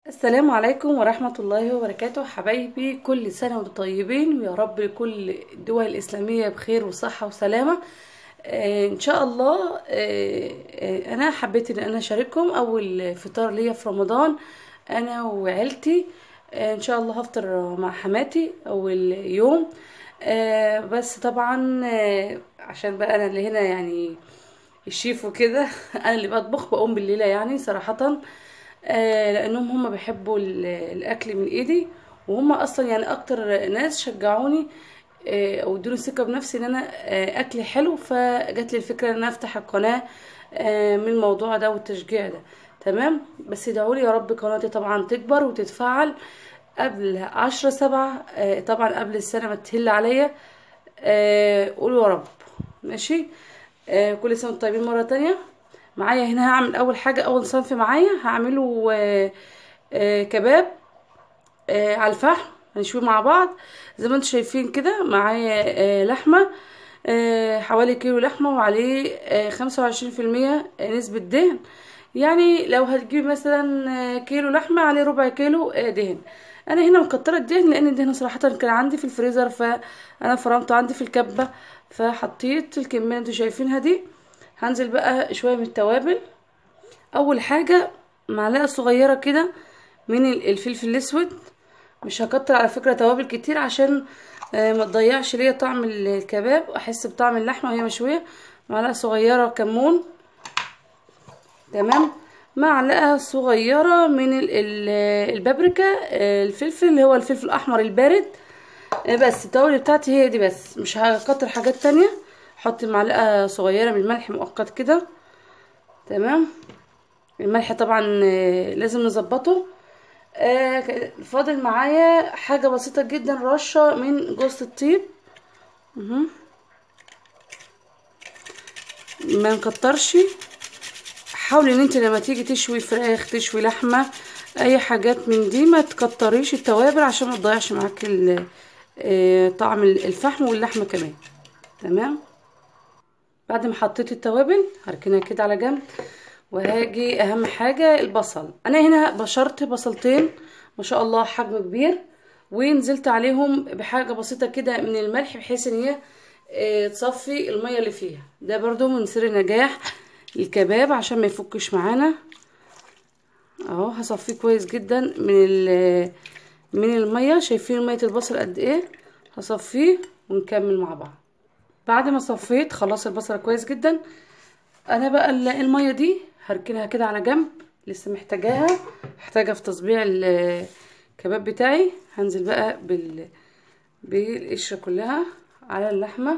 السلام عليكم ورحمة الله وبركاته حبايبي كل سنة وانتم طيبين ويا رب كل الدول الإسلامية بخير وصحة وسلامة آه إن شاء الله آه آه أنا حبيت إن أنا أشارككم أول فطار ليا في رمضان أنا وعيلتي آه إن شاء الله هفطر مع حماتي أول يوم آه بس طبعا آه عشان بقى أنا اللي هنا يعني الشيف وكده أنا اللي بطبخ بقوم بالليلة يعني صراحة آه لانهم هم بيحبوا ال- الاكل من ايدي وهم اصلا يعني اكتر ناس شجعوني آه، او ادوني ثقه بنفسي ان انا آه، اكلي حلو فجات لي الفكره ان انا افتح القناه آه، من الموضوع ده والتشجيع ده تمام بس ادعوا لي يا رب قناتي طبعا تكبر وتتفعل قبل عشرة سبعة آه، طبعا قبل السنة ما تهل عليا آه، قولوا يا رب ماشي آه، كل سنة وانتم طيبين مرة تانية معايا هنا هعمل اول حاجة اول صنف معايا هعمله آه، آه، كباب آه، على الفحم هنشويه مع بعض زي ما انتم شايفين كده معايا آه، لحمة آه، حوالي كيلو لحمة وعليه خمسة وعشرين في المية نسبة دهن يعني لو هتجيبي مثلا آه، كيلو لحمة عليه ربع كيلو آه، دهن انا هنا مكترة الدهن لان الدهن صراحة كان عندي في الفريزر فانا فرمته عندي في الكبة فحطيت الكمية اللي انتوا شايفينها دي هنزل بقى شوية من التوابل اول حاجة معلقة صغيرة كده من ال- الفلفل الاسود مش هكتر على فكرة توابل كتير عشان آه، ما تضيعش ليا طعم ال- الكباب احس بطعم اللحمة وهي مشوية معلقة صغيرة كمون تمام معلقة صغيرة من ال- ال- البابريكا آه، الفلفل اللي هو الفلفل الاحمر البارد آه، بس التوابل بتاعتي هي دي بس مش هكتر حاجات تانية حط معلقة صغيرة من الملح مؤقت كده تمام الملح طبعا آه، لازم نظبطه آه، ك- فاضل معايا حاجة بسيطة جدا رشة من جوز الطيب مهم. ما نكترش حاولي ان انت لما تيجي تشوي فراخ تشوي لحمة اي حاجات من دي ما تكتريش التوابل عشان ما تضيعش معاك ال- آه، طعم الفحم واللحمة كمان تمام بعد ما حطيت التوابل هركنها كده على جنب وهاجي اهم حاجة البصل انا هنا بشرت بصلتين ما شاء الله حجم كبير ونزلت عليهم بحاجة بسيطة كده من الملح بحيث ان هي آه، تصفي المية اللي فيها ده برضو من سر نجاح الكباب عشان ما يفكش معانا اهو هصفيه كويس جدا من ال- من المية شايفين مية البصل قد ايه هصفيه ونكمل مع بعض بعد ما صفيت خلاص البصلة كويس جدا انا بقى ال- المية دي هركنها كده على جنب لسه محتاجاها محتاجة في تصبيع ال- الكباب بتاعي هنزل بقى بال بالقشرة كلها على اللحمة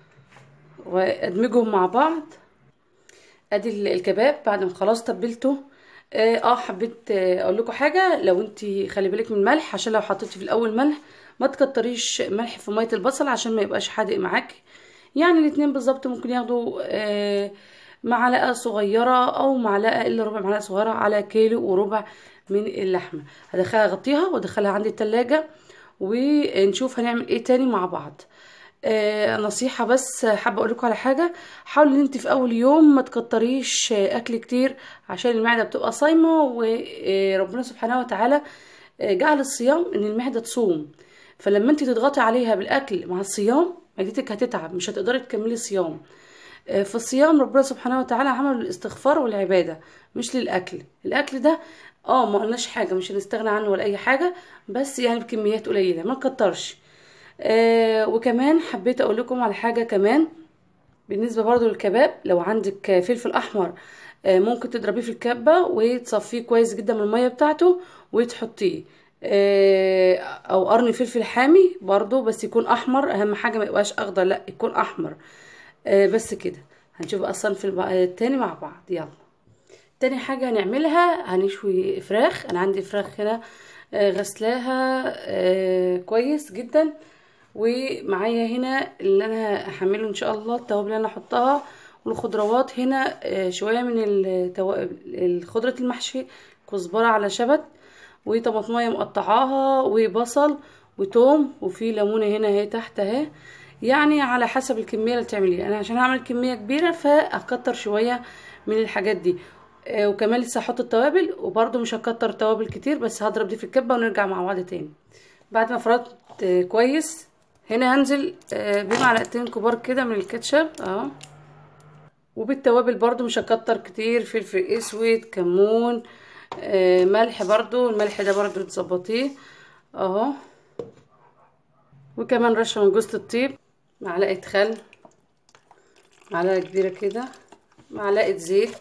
وادمجهم مع بعض ادي ال- الكباب بعد ما خلاص تبلته اه آه، حبيت آه، اقول لكم حاجه لو انت خلي بالك من الملح عشان لو حطيتي في الاول ملح ما تكتريش ملح في ميه البصل عشان ما يبقاش حادق معاكي يعني الاتنين بالظبط ممكن ياخدوا آه، معلقه صغيره او معلقه الا ربع معلقه صغيره على كيلو وربع من اللحمه هدخلها اغطيها وادخلها عندي التلاجة ونشوف هنعمل ايه تاني مع بعض آه نصيحة بس حابة اقول لكم على حاجة حاولي ان انت في اول يوم ما تكتريش آه، اكل كتير عشان المعدة بتبقى صايمة وربنا سبحانه وتعالى آه، جعل الصيام ان المعدة تصوم فلما انت تضغطي عليها بالاكل مع الصيام معدتك هتتعب مش هتقدري تكملي صيام آه، في الصيام ربنا سبحانه وتعالى عمل الاستغفار والعبادة مش للأكل الأكل ده اه ما قلناش حاجة مش هنستغنى عنه ولا أي حاجة بس يعني بكميات قليلة ما نكترش آه وكمان حبيت أقول لكم على حاجة كمان بالنسبة برضو للكباب لو عندك فلفل أحمر آه، ممكن تضربيه في الكبة وتصفيه كويس جدا من المية بتاعته وتحطيه آه، أو قرن فلفل حامي برضو بس يكون أحمر أهم حاجة ما يبقاش أخضر لا يكون أحمر آه، بس كده هنشوف بقى الصنف الب- التاني مع بعض يلا تاني حاجة هنعملها هنشوي فراخ أنا عندي فراخ هنا آه، غسلاها آه، كويس جدا ومعايا هنا اللي انا هحمله ان شاء الله التوابل اللي انا احطها والخضروات هنا آه، شويه من التوا... الخضره المحشي كزبره على شبت وطماطمايه مقطعاها وبصل وتوم وفي ليمونه هنا اهي تحت اهي يعني على حسب الكميه اللي تعمليها انا عشان اعمل كميه كبيره فاكتر شويه من الحاجات دي آه وكمان لسه هحط التوابل وبرده مش هكتر توابل كتير بس هضرب دي في الكبه ونرجع مع بعض تاني بعد ما فردت آه كويس هنا هنزل آه بمعلقتين كبار كده من الكاتشب اهو وبالتوابل برضو مش هكتر كتير فلفل اسود كمون آه ملح برضو الملح ده برضو تظبطيه اهو وكمان رشه من جوز الطيب معلقه خل معلقه كبيره كده معلقه زيت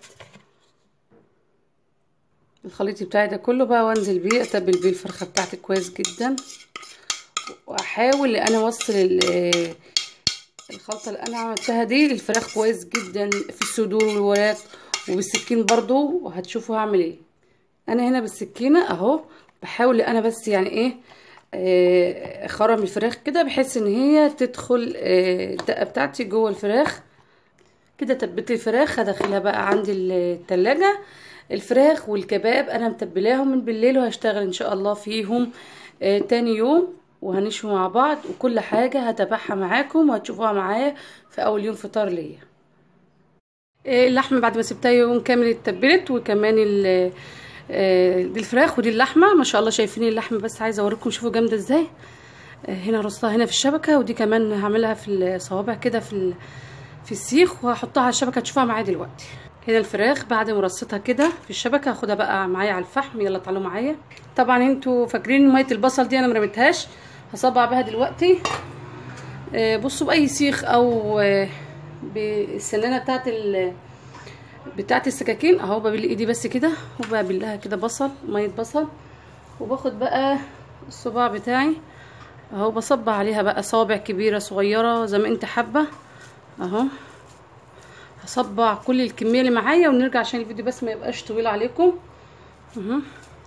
الخليط بتاعي ده كله بقى وانزل بيه اتبل بيه الفرخه بتاعتي كويس جدا واحاول ان انا اوصل الخلطه اللي انا عملتها دي للفراخ كويس جدا في الصدور والوراك وبالسكين برضو وهتشوفوا هعمل ايه انا هنا بالسكينه اهو بحاول انا بس يعني ايه اخرم الفراخ كده بحيث ان هي تدخل الدقه بتاعتي جوه الفراخ كده تبت الفراخ هدخلها بقى عندي التلاجة الفراخ والكباب انا متبلاهم من بالليل وهشتغل ان شاء الله فيهم تاني يوم وهنشوي مع بعض وكل حاجة هتابعها معاكم وهتشوفوها معايا في اول يوم فطار ليا اللحمة بعد ما سبتها يوم كامل اتبلت وكمان دي الفراخ ودي اللحمة ما شاء الله شايفين اللحمة بس عايزة اوريكم شوفوا جامدة ازاي هنا رصتها هنا في الشبكة ودي كمان هعملها في الصوابع كده في في السيخ وهحطها على الشبكة تشوفوها معايا دلوقتي هنا الفراخ بعد ما رصيتها كده في الشبكة هاخدها بقى معايا على الفحم يلا تعالوا معايا طبعا انتوا فاكرين مية البصل دي انا مرميتهاش هصبع بها دلوقتي آه بصوا باي سيخ او آه بالسنانه بتاعت ال بتاعت السكاكين اهو ببل ايدي بس كده وببلها كده بصل ميه بصل وباخد بقى الصباع بتاعي اهو بصبع عليها بقى صوابع كبيره صغيره زي ما انت حابه اهو هصبع كل الكميه اللي معايا ونرجع عشان الفيديو بس ما يبقاش طويل عليكم اهو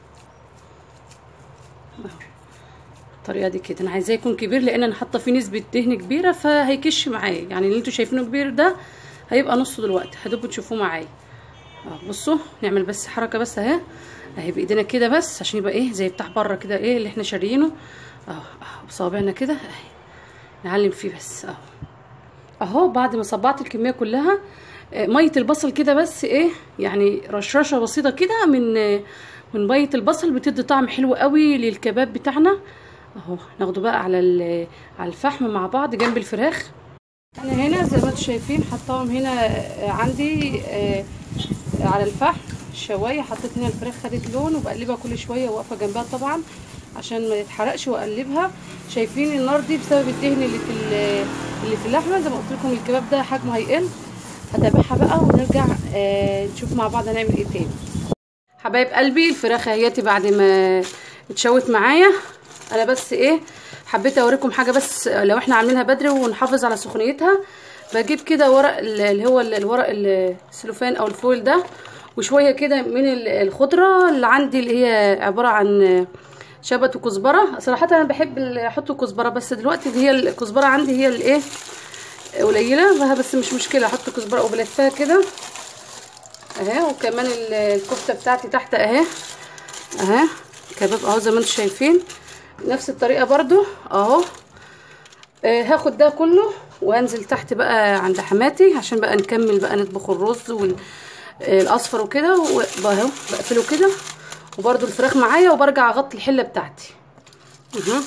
الطريقه دي كده انا عايزاه يكون كبير لان انا حاطه فيه نسبه دهن كبيره فهيكش معايا يعني اللي انتوا شايفينه كبير ده هيبقى نصه دلوقتي هتبقوا تشوفوه معايا اه بصوا نعمل بس حركه بس اهي اهي بايدينا كده بس عشان يبقى ايه زي بتاع بره كده ايه اللي احنا شاريينه اهو اهو بصوابعنا كده اهي نعلم فيه بس اهو اهو بعد ما صبعت الكميه كلها ميه البصل كده بس ايه يعني رشرشه بسيطه كده من من ميه البصل بتدي طعم حلو قوي للكباب بتاعنا اهو ناخده بقى على على الفحم مع بعض جنب الفراخ انا هنا زي ما انتم شايفين حطاهم هنا عندي على الفحم الشوايه حطيت هنا الفراخ خدت لون وبقلبها كل شويه واقفه جنبها طبعا عشان ما يتحرقش واقلبها شايفين النار دي بسبب الدهن اللي في اللي في اللحمه زي ما قلت لكم الكباب ده حجمه هيقل هتابعها بقى ونرجع نشوف مع بعض هنعمل ايه تاني حبايب قلبي الفراخ اهيتي بعد ما اتشوت معايا انا بس ايه حبيت اوريكم حاجه بس لو احنا عاملينها بدري ونحافظ على سخونيتها بجيب كده ورق اللي هو الورق السلوفان او الفويل ده وشويه كده من الخضره اللي عندي اللي هي عباره عن شبت وكزبره صراحه انا بحب احط كزبره بس دلوقتي هي الكزبره عندي هي الايه قليله بس مش مشكله احط كزبره وبلفها كده اهي وكمان الكفته بتاعتي تحت اهي اهي كباب اهو زي ما انتم شايفين نفس الطريقه برضو اهو آه هاخد ده كله وانزل تحت بقى عند حماتي عشان بقى نكمل بقى نطبخ الرز والاصفر وكده اهو بقفله كده وبرضو الفراخ معايا وبرجع اغطي الحله بتاعتي اهو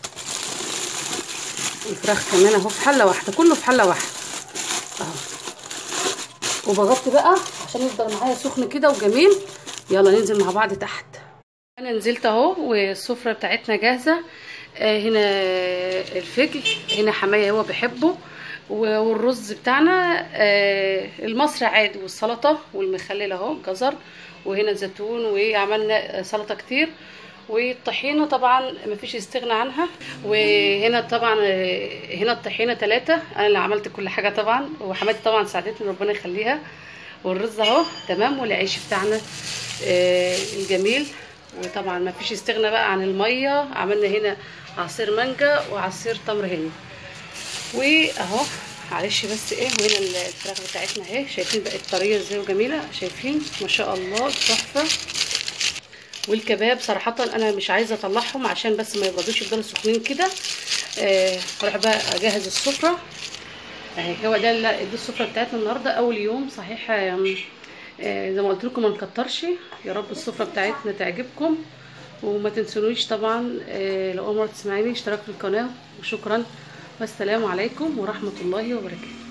الفراخ كمان اهو في حله واحده كله في حله واحده اهو وبغطي بقى عشان يفضل معايا سخن كده وجميل يلا ننزل مع بعض تحت انا نزلت اهو والسفره بتاعتنا جاهزه آه هنا الفجل هنا حمايه هو بيحبه والرز بتاعنا آه المصري عادي والسلطه والمخلل اهو جزر وهنا زيتون وعملنا سلطه كتير والطحينه طبعا مفيش استغنى عنها وهنا طبعا هنا الطحينه ثلاثة انا اللي عملت كل حاجه طبعا وحماتي طبعا ساعدتني ربنا يخليها والرز اهو تمام والعيش بتاعنا آه الجميل وطبعا ما فيش استغنى بقى عن الميه عملنا هنا عصير مانجا وعصير تمر هندي واهو معلش بس ايه وهنا الفراخ بتاعتنا اهي شايفين بقت طريه ازاي وجميله شايفين ما شاء الله تحفه والكباب صراحه انا مش عايزه اطلعهم عشان بس ما يبردوش يفضلوا سخنين كده آه هروح بقى اجهز السفره اهي هو ده دي السفره بتاعتنا النهارده اول يوم صحيح آه زي ما قلت لكم ما نكترش يا رب السفره بتاعتنا تعجبكم وما تنسونيش طبعا آه لو اول مره تسمعيني اشتراك في القناه وشكرا والسلام عليكم ورحمه الله وبركاته